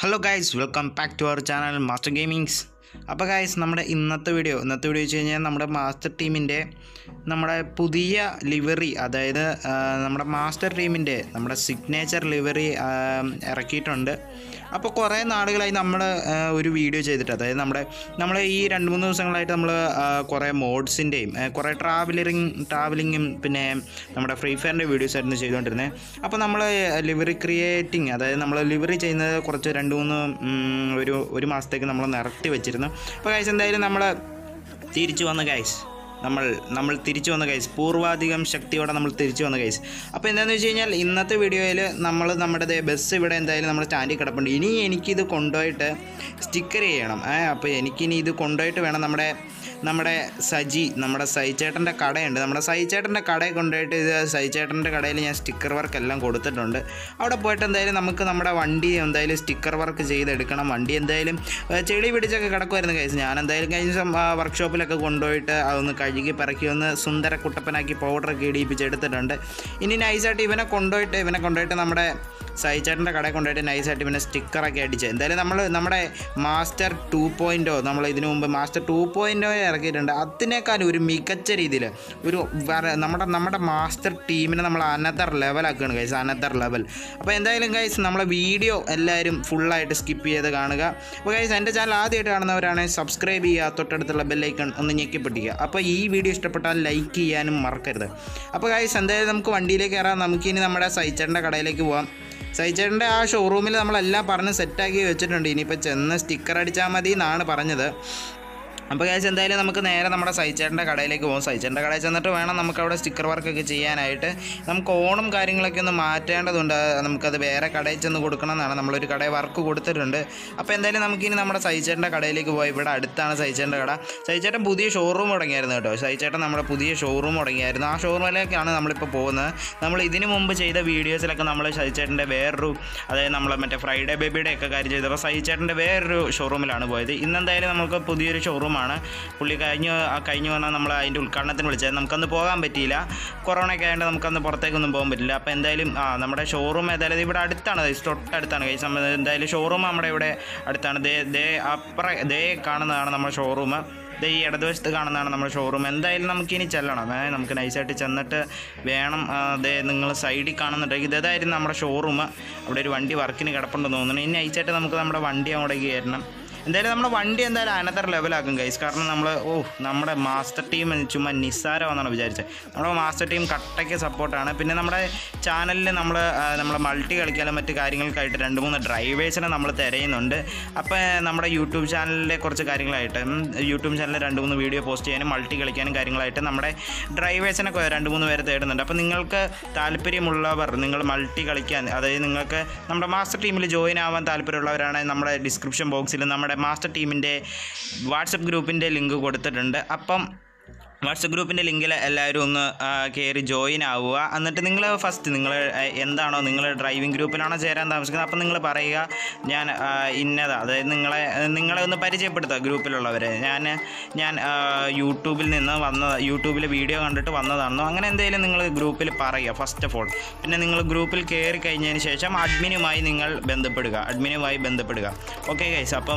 Hello guys welcome back to our channel Master Gamings അപ്പോൾ guys നമ്മുടെ ഇന്നത്തെ video ഇന്നത്തെ വീഡിയോ വെച്ച് കഴിഞ്ഞാൽ നമ്മുടെ മാസ്റ്റർ ടീമിൻ്റെ നമ്മുടെ പുതിയ ലിവറി അതായത് ആ, നമ്മുടെ മാസ്റ്റർ ടീമിൻ്റെ നമ്മുടെ സിഗ്നേച്ചർ ലിവറി ഇറക്കിയിട്ടുണ്ട് അപ്പോൾ കുറേ നാളുകളായി നമ്മൾ ഒരു വീഡിയോ ചെയ്തിട്ട് അതായത് നമ്മുടെ നമ്മൾ ഈ രണ്ട് മൂന്ന് ദിവസങ്ങളായിട്ട് നമ്മൾ കുറേ മോഡ്സിൻ്റെയും കുറേ ട്രാവലറിങ് ട്രാവലിങ്ങും പിന്നെ നമ്മുടെ ഫ്രീ ഫയറിൻ്റെ വീഡിയോസ് ആയിരുന്നു ചെയ്തുകൊണ്ടിരുന്നത് അപ്പോൾ നമ്മൾ ലിവറി ക്രിയേറ്റിംഗ് അതായത് നമ്മൾ ലിവറി ചെയ്യുന്നത് കുറച്ച് രണ്ട് മൂന്ന് ഉം, ഒരു ഒരു മാസത്തേക്ക് നമ്മൾ നിർത്തി വെച്ചിരുന്നു അപ്പോൾ ഗൈസ് എന്തായാലും നമ്മൾ തിരിച്ചു വന്ന ഗൈസ് നമ്മൾ നമ്മൾ തിരിച്ചു വന്ന ഗൈസ് പൂർവാധികം ശക്തിയോടെ നമ്മൾ തിരിച്ചു വന്ന ഗൈസ് അപ്പോൾ എന്താണെന്ന് വെച്ച് കഴിഞ്ഞാൽ ഇന്നത്തെ വീഡിയോയിൽ നമ്മൾ നമ്മുടെ ദേ ബസ് ഇവിടെ എന്തായാലും നമ്മുടെ സ്റ്റാൻഡിൽ കിടപ്പുണ്ട് ഇനി എനിക്കിത് കൊണ്ടുപോയിട്ട് സ്റ്റിക്കർ ചെയ്യണം ഏ അപ്പോൾ എനിക്കിനി ഇത് കൊണ്ടുപോയിട്ട് വേണം നമ്മുടെ നമ്മുടെ സജി നമ്മുടെ സൈച്ചേട്ടൻ്റെ കടയുണ്ട് നമ്മുടെ സൈച്ചേട്ടൻ്റെ കടയിൽ കൊണ്ടുപോയിട്ട് ഇത് സൈച്ചേട്ടൻ്റെ കടയിൽ ഞാൻ സ്റ്റിക്കർ വർക്ക് എല്ലാം കൊടുത്തിട്ടുണ്ട് അവിടെ പോയിട്ട് എന്തായാലും നമുക്ക് നമ്മുടെ വണ്ടി എന്തായാലും സ്റ്റിക്കർ വർക്ക് ചെയ്തെടുക്കണം വണ്ടി എന്തായാലും ഏ, ചെളി പിടിച്ചൊക്കെ കിടക്കുമായിരുന്നു കഴിച്ച് ഞാൻ എന്തായാലും കഴിഞ്ഞ ദിവസം വർക്ക്ഷോപ്പിലൊക്കെ കൊണ്ടുപോയിട്ട് അതൊന്ന് കഴുകി പറക്കി ഒന്ന് സുന്ദര കുട്ടപ്പനാക്കി പൗഡറൊക്കെ ഇടിയിപ്പിച്ചെടുത്തിട്ടുണ്ട് ഇനി നൈസായിട്ട് ഇവനെ കൊണ്ടുപോയിട്ട് ഇവനെ കൊണ്ടുപോയിട്ട് നമ്മുടെ സൈച്ചേട്ടൻ്റെ കടയിൽ കൊണ്ടുപോയിട്ട് നൈസായിട്ട് ഇവനെ സ്റ്റിക്കറൊക്കെ അടിച്ച് എന്തായാലും നമ്മൾ നമ്മുടെ മാസ്റ്റർ ടു പോയിൻറ്റോ നമ്മൾ ഇതിനു മുമ്പ് മാസ്റ്റർ ടു പോയിൻറ്റോ ഇറക്കിയിട്ടുണ്ട് അതിനേക്കാൾ ഒരു മികച്ച രീതിയിൽ ഒരു വേറെ നമ്മുടെ നമ്മുടെ മാസ്റ്റർ ടീമിനെ നമ്മൾ അനദർ ലെവലാക്കുകയാണ് ഗൈസ് അനദർ ലെവൽ അപ്പോൾ എന്തായാലും ഗൈസ് നമ്മളെ വീഡിയോ എല്ലാവരും ഫുള്ളായിട്ട് സ്കിപ്പ് ചെയ്ത് കാണുക അപ്പോൾ ഗൈസ് എൻ്റെ ചാനൽ ആദ്യമായിട്ട് കാണുന്നവരാണെങ്കിൽ സബ്സ്ക്രൈബ് ചെയ്യുക തൊട്ടടുത്തുള്ള ബെല്ലൈക്കൺ ഒന്ന് ഞെക്കി പിടിക്കുക അപ്പോൾ ഈ വീഡിയോ ഇഷ്ടപ്പെട്ടാൽ ലൈക്ക് ചെയ്യാനും മറക്കരുത് അപ്പോൾ ഗൈസ് എന്തായാലും നമുക്ക് വണ്ടിയിലേക്ക് കയറാം നമുക്കിനി നമ്മുടെ സൈച്ചേട്ടൻ്റെ കടയിലേക്ക് പോവാം സൈച്ചേട്ടൻ്റെ ആ ഷോറൂമിൽ നമ്മളെല്ലാം പറഞ്ഞ് സെറ്റാക്കി വെച്ചിട്ടുണ്ട് ഇനിയിപ്പോൾ ചെന്ന് സ്റ്റിക്കർ അടിച്ചാൽ മതി എന്നാണ് പറഞ്ഞത് അപ്പോൾ ഗൈസ് എന്തായാലും നമുക്ക് നേരെ നമ്മുടെ സൈച്ചേട്ടൻ്റെ കടയിലേക്ക് പോകും സൈച്ചേട്ടൻ്റെ കടയിൽ ചെന്നിട്ട് വേണം നമുക്ക് അവിടെ സ്റ്റിക്കർ വർക്കൊക്കെ ചെയ്യാനായിട്ട് നമുക്ക് ഓണം കാര്യങ്ങളൊക്കെ ഒന്ന് മാറ്റേണ്ടതുണ്ട് നമുക്കത് വേറെ കടയിൽ ചെന്ന് കൊടുക്കണം എന്നാണ് നമ്മളൊരു കടയിൽ വർക്ക് കൊടുത്തിട്ടുണ്ട് അപ്പോൾ എന്തായാലും നമുക്കിനി നമ്മുടെ സൈച്ചേട്ടൻ്റെ കടയിലേക്ക് പോയി ഇവിടെ അടുത്താണ് സൈച്ചേട്ടൻ്റെ കട സൈച്ചേട്ടൻ പുതിയ ഷോറൂം തുടങ്ങിയായിരുന്നു കേട്ടോ സൈച്ചേട്ടൻ നമ്മുടെ പുതിയ ഷോറൂം തുടങ്ങിയായിരുന്നു ആ ഷോറൂമിലേക്കാണ് നമ്മളിപ്പോൾ പോകുന്നത് നമ്മൾ ഇതിനു മുമ്പ് ചെയ്ത വീഡിയോസിലൊക്കെ നമ്മൾ സൈച്ചേട്ടൻ്റെ വേറൊരു അതായത് നമ്മൾ മറ്റേ ഫ്രൈഡേ ബേബിയുടെ ഒക്കെ കാര്യം ചെയ്തപ്പോൾ സൈച്ചേട്ടൻ്റെ വേറൊരു ഷോറൂമിലാണ് പോയത് ഇന്നെന്തായാലും നമുക്ക് പുതിയൊരു ഷോറൂമാണ് പുള്ളി കഴിഞ്ഞ് ആ കഴിഞ്ഞ് വന്നാൽ നമ്മൾ അതിൻ്റെ ഉദ്ഘാടനത്തിന് വിളിച്ചത് നമുക്കന്ന് പോകാൻ പറ്റിയില്ല കൊറോണ ഒക്കെ ആയതുകൊണ്ട് നമുക്കന്ന് പുറത്തേക്കൊന്നും പോകാൻ പറ്റില്ല അപ്പോൾ എന്തായാലും ആ നമ്മുടെ ഷോറൂം ഏതായാലും ഇത് ഇവിടെ അടുത്താണ് guys, തൊട്ടടുത്താണ് കൈ സംബന്ധം എന്തായാലും ഷോറൂം നമ്മുടെ ഇവിടെ അടുത്താണ് ദേ ദേ അപ്പുറ ദേ കാണുന്നതാണ് നമ്മുടെ ഷോറൂം ദേ ഈ ഇടതുവശത്ത് കാണുന്നതാണ് നമ്മുടെ ഷോറൂം എന്തായാലും നമുക്കിനി ചെല്ലണം ഏ, നമുക്ക് നൈസായിട്ട് ചെന്നിട്ട് വേണം ആ, ദേ നിങ്ങൾ സൈഡിൽ കാണുന്നുണ്ടെങ്കിൽ ഇതായിരുന്നു നമ്മുടെ ഷോറൂം അവിടെ ഒരു വണ്ടി വർക്കിന് കിടപ്പുണ്ടെന്ന് തോന്നുന്നു ഇനി നൈസായിട്ട് നമുക്ക് നമ്മുടെ വണ്ടി അങ്ങോട്ടേക്ക് കയറണം എന്തായാലും നമ്മുടെ വണ്ടി എന്തായാലും അനന്തര ലെവലാക്കും ഗൈസ് കാരണം നമ്മൾ ഓ നമ്മുടെ മാസ്റ്റർ ടീം ചുമ്മാ നിസ്സാരമാണെന്നാണ് വിചാരിച്ചത് നമ്മുടെ മാസ്റ്റർ ടീം കട്ടയ്ക്ക് സപ്പോർട്ടാണ് പിന്നെ നമ്മുടെ ചാനലിൽ നമ്മൾ നമ്മൾ മൾട്ടി കളിക്കാനും മറ്റു കാര്യങ്ങൾക്കായിട്ട് രണ്ട് മൂന്ന് ഡ്രൈവേഴ്സിനെ നമ്മൾ തിരയുന്നുണ്ട് അപ്പോൾ നമ്മുടെ യൂട്യൂബ് ചാനലിലെ കുറച്ച് കാര്യങ്ങളായിട്ട് ഉം, യൂട്യൂബ് ചാനലിൽ രണ്ട് മൂന്ന് വീഡിയോ പോസ്റ്റ് ചെയ്യാനും മൾട്ടി കളിക്കാനും കാര്യങ്ങളായിട്ട് നമ്മുടെ ഡ്രൈവേഴ്സിനെ കൊ- രണ്ട് മൂന്ന് പേര് തേടുന്നുണ്ട് അപ്പോൾ നിങ്ങൾക്ക് താല്പര്യമുള്ളവർ നിങ്ങൾ മൾട്ടി കളിക്കാൻ അതായത് നിങ്ങൾക്ക് നമ്മുടെ മാസ്റ്റർ ടീമിൽ ജോയിൻ ആവാൻ താല്പര്യമുള്ളവരാണെങ്കിൽ നമ്മുടെ ഡിസ്ക്രിപ്ഷൻ ബോക്സിൽ നമ്മുടെ മാസ്റ്റർ ടീമിൻ്റെ വാട്സപ്പ് ഗ്രൂപ്പിൻ്റെ ലിങ്ക് കൊടുത്തിട്ടുണ്ട് അപ്പം വാട്സപ്പ് ഗ്രൂപ്പിൻ്റെ ലിങ്കിൽ എല്ലാവരും ഒന്ന് കയറി ജോയിൻ ആവുക എന്നിട്ട് നിങ്ങൾ ഫസ്റ്റ് നിങ്ങൾ എന്താണോ നിങ്ങൾ ഡ്രൈവിംഗ് ഗ്രൂപ്പിലാണോ ചേരാൻ താമസിക്കുന്നത് അപ്പം നിങ്ങൾ പറയുക ഞാൻ ആ, ഇന്നതാ അതായത് നിങ്ങളെ നിങ്ങളെ ഒന്ന് പരിചയപ്പെടുത്തുക ഗ്രൂപ്പിലുള്ളവരെ ഞാൻ ഞാൻ ആ, യൂട്യൂബിൽ നിന്ന് വന്ന യൂട്യൂബിൽ വീഡിയോ കണ്ടിട്ട് വന്നതാണെന്നോ അങ്ങനെ എന്തെങ്കിലും നിങ്ങൾ ഗ്രൂപ്പിൽ പറയുക ഫസ്റ്റ് ഓഫ് ഓൾ പിന്നെ നിങ്ങൾ ഗ്രൂപ്പിൽ കയറി കഴിഞ്ഞതിന് ശേഷം അഡ്മിനുമായി നിങ്ങൾ ബന്ധപ്പെടുക അഡ്മിനുമായി ബന്ധപ്പെടുക ഓക്കെ ഗൈസ് അപ്പം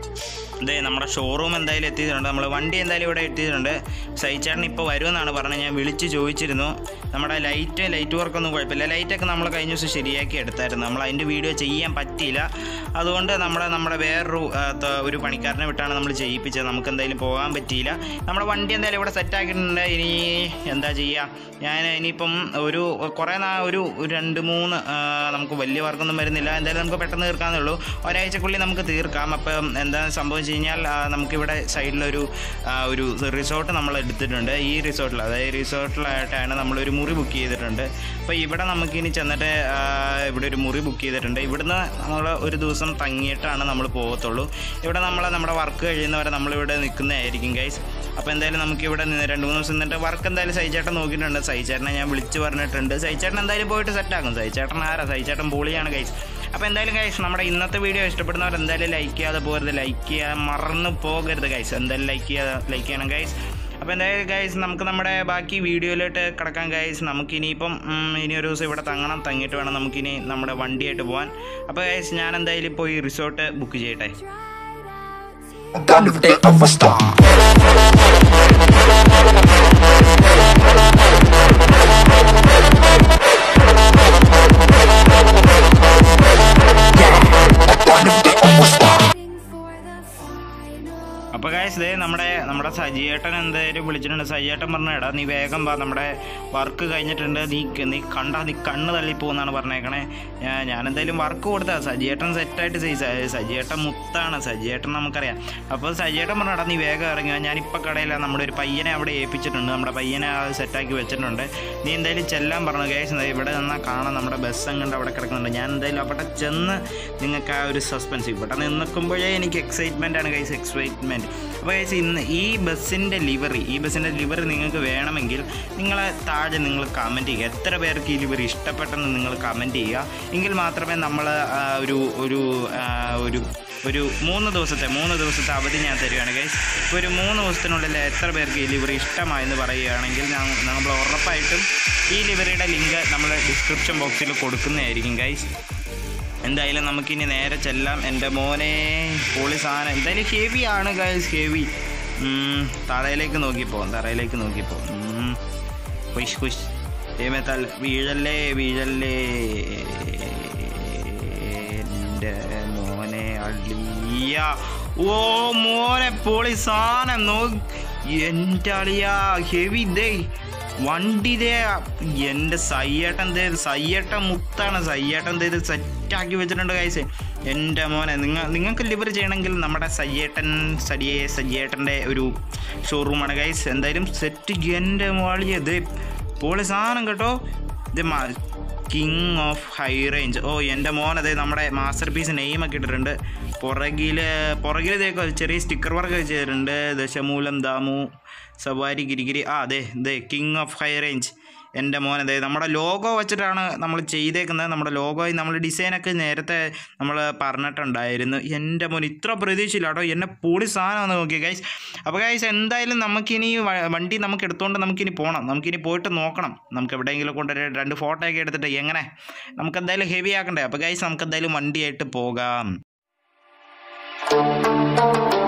ഇതേ നമ്മുടെ ഷോറൂം എന്തായാലും എത്തിയിട്ടുണ്ട് നമ്മൾ വണ്ടി എന്തായാലും ഇവിടെ എത്തിയിട്ടുണ്ട് സൈച്ചേട്ടൻ ഇപ്പോൾ വരുമെന്നാണ് പറഞ്ഞത് ഞാൻ വിളിച്ച് ചോദിച്ചിരുന്നു നമ്മുടെ ലൈറ്റ് ലൈറ്റ് വർക്കൊന്നും കുഴപ്പമില്ല ലൈറ്റൊക്കെ നമ്മൾ കഴിഞ്ഞ ദിവസം ശരിയാക്കി എടുത്തായിരുന്നു നമ്മൾ അതിൻ്റെ വീഡിയോ ചെയ്യാൻ പറ്റിയില്ല അതുകൊണ്ട് നമ്മുടെ നമ്മുടെ വേറൊരു ആ, ത- ഒരു പണിക്കാരനെ വിട്ടാണ് നമ്മൾ ചെയ്യിപ്പിച്ചത് നമുക്ക് എന്തായാലും പോകാൻ പറ്റിയില്ല നമ്മുടെ വണ്ടി എന്തായാലും ഇവിടെ സെറ്റാക്കിയിട്ടുണ്ട് ഇനി എന്താ ചെയ്യുക ഞാൻ ഇനിയിപ്പം ഒരു കുറേ നാ ഒരു ഒരു രണ്ട് മൂന്ന് ആ, നമുക്ക് വലിയ വർക്കൊന്നും വരുന്നില്ല എന്തായാലും നമുക്ക് പെട്ടെന്ന് തീർക്കാന്നേ ഉള്ളൂ ഒരാഴ്ചക്കുള്ളിൽ നമുക്ക് തീർക്കാം അപ്പം എന്താ സംഭവിച്ചു കഴിഞ്ഞാൽ ആ, നമുക്കിവിടെ സൈഡിലൊരു ആ, ഒരു റിസോർട്ട് നമ്മൾ എടുത്തിട്ടുണ്ട് ഈ റിസോർട്ടിൽ അതായത് റിസോർട്ടിലായിട്ടാണ് നമ്മളൊരു മുറി ബുക്ക് ചെയ്തിട്ടുണ്ട് അപ്പോൾ ഇവിടെ നമുക്കിനി ചെന്നിട്ട് ആ, ഇവിടെ ഒരു മുറി ബുക്ക് ചെയ്തിട്ടുണ്ട് ഇവിടുന്ന് നമ്മൾ ഒരു ദിവസം തങ്ങിയിട്ടാണ് നമ്മൾ പോകത്തുള്ളൂ ഇവിടെ നമ്മൾ നമ്മുടെ വർക്ക് കഴിയുന്നവരെ നമ്മളിവിടെ നിൽക്കുന്നതായിരിക്കും ഗൈസ് അപ്പോൾ എന്തായാലും നമുക്കിവിടെ നിന്ന് രണ്ട് മൂന്ന് ദിവസം നിന്നിട്ട് വർക്ക് എന്തായാലും സൈചേട്ടൻ നോക്കിയിട്ടുണ്ട് സൈചേട്ടനെ ഞാൻ വിളിച്ച് പറഞ്ഞിട്ടുണ്ട് സൈചേട്ടൻ എന്തായാലും പോയിട്ട് സെറ്റാക്കും സൈചേട്ടൻ ആരാ സൈചേട്ടൻ പൊളിയാണ് ഗൈസ് അപ്പോൾ എന്തായാലും ഗൈസ് നമ്മുടെ ഇന്നത്തെ വീഡിയോ ഇഷ്ടപ്പെടുന്നവർ എന്തായാലും ലൈക്ക് ചെയ്യാതെ പോകരുത് ലൈക്ക് ചെയ്യാൻ മറന്നു പോകരുത് ഗൈസ് എന്തായാലും ലൈക്ക് ചെയ്യാതെ ലൈക്ക് ചെയ്യണം ഗൈസ് അപ്പോൾ എന്തായാലും ഗൈസ് നമുക്ക് നമ്മുടെ ബാക്കി വീഡിയോയിലോട്ട് കിടക്കാൻ ഗൈസ് നമുക്കിനിയിപ്പം ഉം, ഇനി ഒരു ദിവസം ഇവിടെ തങ്ങണം തങ്ങിയിട്ട് വേണം നമുക്കിനി നമ്മുടെ വണ്ടിയായിട്ട് പോകാൻ അപ്പോൾ ഗൈസ് ഞാൻ എന്തായാലും പോയി റിസോർട്ട് ബുക്ക് ചെയ്യട്ടെ Done with it, I'm a star. Done with it, I'm a star. അപ്പോൾ ഗൈസ് ദേ നമ്മുടെ നമ്മുടെ സജിയേട്ടൻ എന്തായാലും വിളിച്ചിട്ടുണ്ട് സജിയേട്ടൻ പറഞ്ഞ എടാ നീ വേഗം വാ നമ്മുടെ വർക്ക് കഴിഞ്ഞിട്ടുണ്ട് നീ നീ കണ്ടാ നീ കണ്ണ് തള്ളിപ്പോന്നാണ് പറഞ്ഞേക്കണേ ഞാ- ഞാൻ എന്തായാലും വർക്ക് കൊടുത്താ സജിയേട്ടൻ സെറ്റായിട്ട് ചെയ്യും സ- സജിയേട്ടൻ മുത്താണ് സജിയേട്ടൻ നമുക്കറിയാം അപ്പോൾ സജിയേട്ടൻ പറഞ്ഞ എടാ നീ വേഗം ഇറങ്ങുക ഞാനിപ്പോൾ കടയില്ല നമ്മുടെ ഒരു പയ്യനെ അവിടെ ഏൽപ്പിച്ചിട്ടുണ്ട് നമ്മുടെ പയ്യനെ അത് സെറ്റാക്കി വെച്ചിട്ടുണ്ട് നീ എന്തായാലും ചെല്ലാൻ പറഞ്ഞു ഗൈസ് ഇവിടെ നിന്നാൽ കാണാം നമ്മുടെ ബസ് അങ്ങോട്ട് അവിടെ കിടക്കുന്നുണ്ട് ഞാൻ എന്തായാലും അവിടെ ചെന്ന് നിങ്ങൾക്ക് ആ ഒരു സസ്പെൻസ് ഇവിടെ നിൽക്കുമ്പോഴേ എനിക്ക് എക്സൈറ്റ്മെൻ്റ് ആണ് ഗൈസ് എക്സൈറ്റ്മെൻറ്റ് അപ്പോൾ ഗൈസ് ഇന്ന് ഈ ബസ്സിൻ്റെ ലിവറി ഈ ബസ്സിൻ്റെ ലിവറി നിങ്ങൾക്ക് വേണമെങ്കിൽ നിങ്ങൾ താഴെ നിങ്ങൾ കമൻറ്റ് ചെയ്യുക എത്ര പേർക്ക് ഈ ലിവറി ഇഷ്ടപ്പെട്ടെന്ന് നിങ്ങൾ കമൻറ്റ് ചെയ്യുക എങ്കിൽ മാത്രമേ നമ്മൾ ആ, ഒരു ഒരു ആ, ഒരു ഒരു മൂന്ന് ദിവസത്തെ മൂന്ന് ദിവസത്തെ അവധി ഞാൻ തരികയാണ് ഗൈസ് ഇപ്പോൾ ഒരു മൂന്ന് ദിവസത്തിനുള്ളിൽ എത്ര പേർക്ക് ഈ ലിവറി ഇഷ്ടമായെന്ന് പറയുകയാണെങ്കിൽ ഞാൻ- നമ്മൾ ഉറപ്പായിട്ടും ഈ ലിവറിയുടെ ലിങ്ക് നമ്മൾ ഡിസ്ക്രിപ്ഷൻ ബോക്സിൽ കൊടുക്കുന്നതായിരിക്കും ഗൈസ് എന്തായാലും നമുക്കിനി നേരെ ചെല്ലാം എൻ്റെ മോനെ പൊളി സാധനം എന്തായാലും ഹെവി ആണ് ഗൈസ് ഹെവി തറയിലേക്ക് നോക്കിപ്പോ തറയിലേക്ക് നോക്കിപ്പോ ഉം. ഹുഷ് ഹുഷ് ദൈവമേ തല വീഴല്ലേ വീഴല്ലേ എൻ്റെ മോനെ അളിയ ഓ മോനെ പൊളി സാധനം നോ എൻ്റെ അളിയ ഹെവി ദേ വണ്ടി ദേ എൻ്റെ സയ്യേട്ടൻ ദേ സയ്യേട്ടൻ മുത്താണ് സയ്യേട്ടൻ ദേ സെറ്റാക്കി വെച്ചിട്ടുണ്ട് കൈസ് എൻ്റെ മോനെ നിങ്ങൾ നിങ്ങൾക്ക് ലിവർ ചെയ്യണമെങ്കിൽ നമ്മുടെ സയ്യേട്ടൻ സരിയെ സയ്യേട്ടൻ്റെ ഒരു ഷോറൂമാണ് ഗൈസ് എന്തായാലും സെറ്റ് എൻ്റെ മോളിയ ദേ പോളി സാധനം കേട്ടോ ഇത് കിങ് ഓഫ് ഹൈ റേഞ്ച് ഓ എൻ്റെ മോൻ അതെ നമ്മുടെ മാസ്റ്റർ പീസ് നെയിമൊക്കെ ഇട്ടിട്ടുണ്ട് പുറകിൽ പുറകിൽ ഇതേക്ക് ചെറിയ സ്റ്റിക്കർ വർക്ക് ചെയ്തിട്ടുണ്ട് ദശമൂലം ദാമു സവാരി ഗിരിഗിരി ആ അതെ അതെ കിങ് ഓഫ് ഹൈ റേഞ്ച് എൻ്റെ മോൻ അതെ നമ്മുടെ ലോഗോ വെച്ചിട്ടാണ് നമ്മൾ ചെയ്തേക്കുന്നത് നമ്മുടെ ലോഗോ നമ്മൾ ഡിസൈനൊക്കെ നേരത്തെ നമ്മൾ പറഞ്ഞിട്ടുണ്ടായിരുന്നു എൻ്റെ മോൻ ഇത്ര പ്രതീക്ഷയില്ല കേട്ടോ എന്നെ പൊളി സാധനമാണ് നോക്കി ഗൈസ് അപ്പോൾ ഗൈസ് എന്തായാലും നമുക്കിനി വ- വണ്ടി നമുക്ക് എടുത്തുകൊണ്ട് നമുക്കിനി പോകണം നമുക്കിനി പോയിട്ട് നോക്കണം നമുക്ക് എവിടെയെങ്കിലും കൊണ്ട് ഒരു രണ്ട് ഫോട്ടോ ഒക്കെ എടുത്തിട്ട് എങ്ങനെ നമുക്ക് എന്തായാലും ഹെവി ആക്കണ്ടേ അപ്പോൾ ഗൈസ് നമുക്ക് എന്തായാലും വണ്ടിയായിട്ട് പോകാം